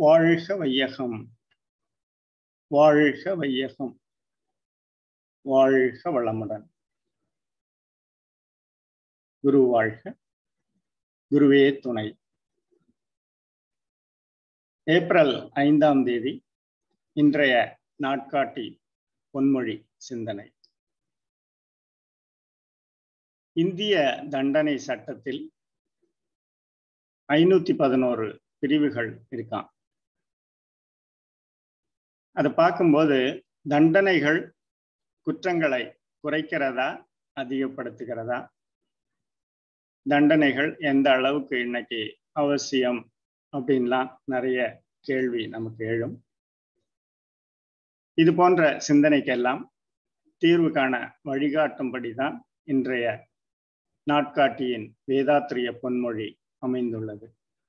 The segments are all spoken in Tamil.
வாழ்க வையகம் வாழ்க வையகம் வாழ்க வளமுடன் குரு வாழ்க குருவே துணை ஏப்ரல் ஐந்தாம் தேதி இன்றைய நாட்காட்டி பொன்மொழி சிந்தனை இந்திய தண்டனை சட்டத்தில் ஐநூத்தி பதினோரு பிரிவுகள் இருக்கான் அதை பார்க்கும்போது தண்டனைகள் குற்றங்களை குறைக்கிறதா அதிகப்படுத்துகிறதா தண்டனைகள் எந்த அளவுக்கு இன்னைக்கு அவசியம் அப்படின்லாம் நிறைய கேள்வி நமக்கு எழும் இது போன்ற சிந்தனைக்கெல்லாம் தீர்வு காண வழிகாட்டும்படிதான் இன்றைய நாட்காட்டியின் வேதாத்திரிய பொன்மொழி அமைந்துள்ளது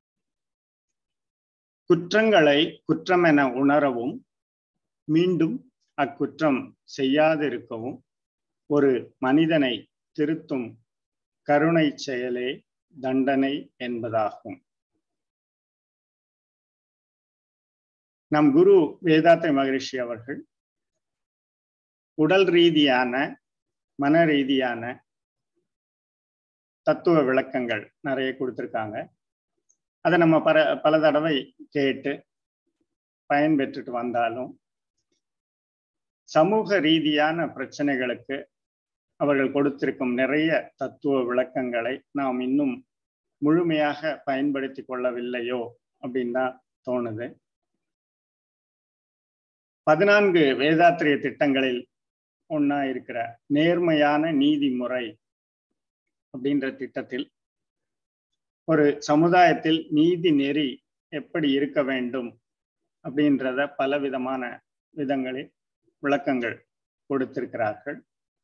குற்றங்களை குற்றம் என உணரவும் மீண்டும் அக்குற்றம் செய்யாதிருக்கவும் ஒரு மனிதனை திருத்தும் கருணை செயலே தண்டனை என்பதாகும் நம் குரு வேதாத்திர மகரிஷி அவர்கள் உடல் ரீதியான மன ரீதியான தத்துவ விளக்கங்கள் நிறைய கொடுத்துருக்காங்க அதை நம்ம பல பல தடவை கேட்டு பயன்பெற்றுட்டு வந்தாலும் சமூக ரீதியான பிரச்சனைகளுக்கு அவர்கள் கொடுத்திருக்கும் நிறைய தத்துவ விளக்கங்களை நாம் இன்னும் முழுமையாக பயன்படுத்தி கொள்ளவில்லையோ அப்படின்னு தான் தோணுது பதினான்கு வேதாத்திரிய திட்டங்களில் ஒன்னா இருக்கிற நேர்மையான நீதிமுறை அப்படின்ற திட்டத்தில் ஒரு சமுதாயத்தில் நீதி நெறி எப்படி இருக்க வேண்டும் அப்படின்றத பல விதமான விதங்களில் விளக்கங்கள் கொடுத்திருக்கிறார்கள்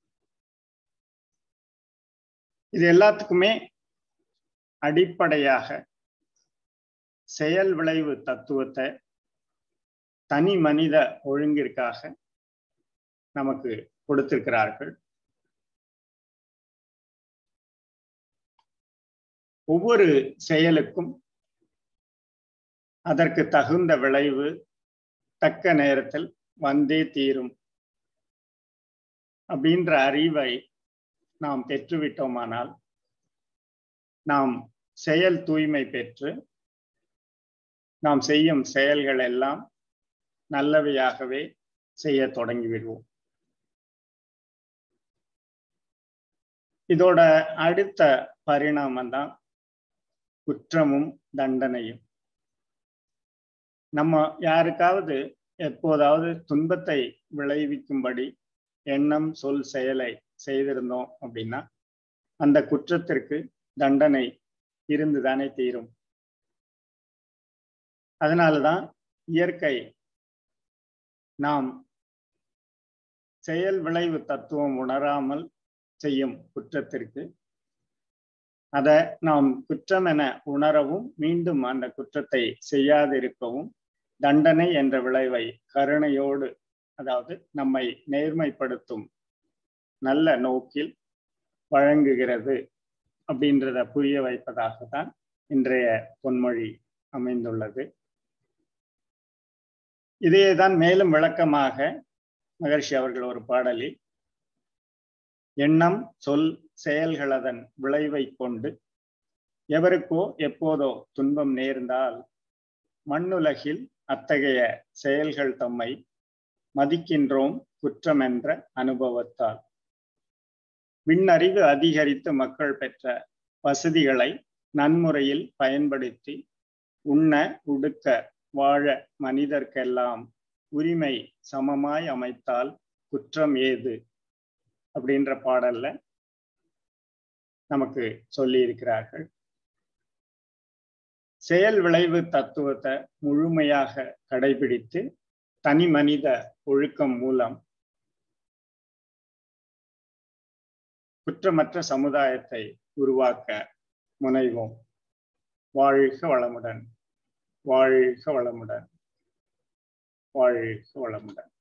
இது எல்லாத்துக்குமே அடிப்படையாக செயல் விளைவு தத்துவத்தை தனி மனித ஒழுங்கிற்காக நமக்கு கொடுத்திருக்கிறார்கள் ஒவ்வொரு செயலுக்கும் அதற்கு தகுந்த விளைவு தக்க நேரத்தில் வந்தே தீரும் அப்படின்ற அறிவை நாம் பெற்றுவிட்டோமானால் நாம் செயல் தூய்மை பெற்று நாம் செய்யும் செயல்கள் எல்லாம் நல்லவையாகவே செய்ய தொடங்கிவிடுவோம் இதோட அடுத்த பரிணாமம் தான் குற்றமும் தண்டனையும் நம்ம யாருக்காவது எப்போதாவது துன்பத்தை விளைவிக்கும்படி எண்ணம் சொல் செயலை செய்திருந்தோம் அப்படின்னா அந்த குற்றத்திற்கு தண்டனை இருந்துதானே தீரும் அதனாலதான் இயற்கை நாம் செயல் விளைவு தத்துவம் உணராமல் செய்யும் குற்றத்திற்கு அதை நாம் குற்றம் என உணரவும் மீண்டும் அந்த குற்றத்தை செய்யாதிருக்கவும் தண்டனை என்ற விளைவை கருணையோடு அதாவது நம்மை நேர்மைப்படுத்தும் நல்ல நோக்கில் வழங்குகிறது அப்படின்றத புரிய வைப்பதாகத்தான் இன்றைய பொன்மொழி அமைந்துள்ளது இதையேதான் மேலும் விளக்கமாக மகர்ஷி அவர்கள் ஒரு பாடலில் எண்ணம் சொல் செயல்கள் அதன் விளைவை கொண்டு எவருக்கோ எப்போதோ துன்பம் நேர்ந்தால் மண்ணுலகில் அத்தகைய செயல்கள் தம்மை மதிக்கின்றோம் குற்றம் என்ற அனுபவத்தால் விண்ணறிவு அதிகரித்து மக்கள் பெற்ற வசதிகளை நன்முறையில் பயன்படுத்தி உண்ண உடுக்க வாழ மனிதர்க்கெல்லாம் உரிமை சமமாய் அமைத்தால் குற்றம் ஏது அப்படின்ற பாடல்ல நமக்கு சொல்லி இருக்கிறார்கள் செயல் விளைவு தத்துவத்தை முழுமையாக கடைபிடித்து தனி மனித ஒழுக்கம் மூலம் குற்றமற்ற சமுதாயத்தை உருவாக்க முனைவோம் வாழ்க வளமுடன் வாழ்க வளமுடன் வாழ்க வளமுடன்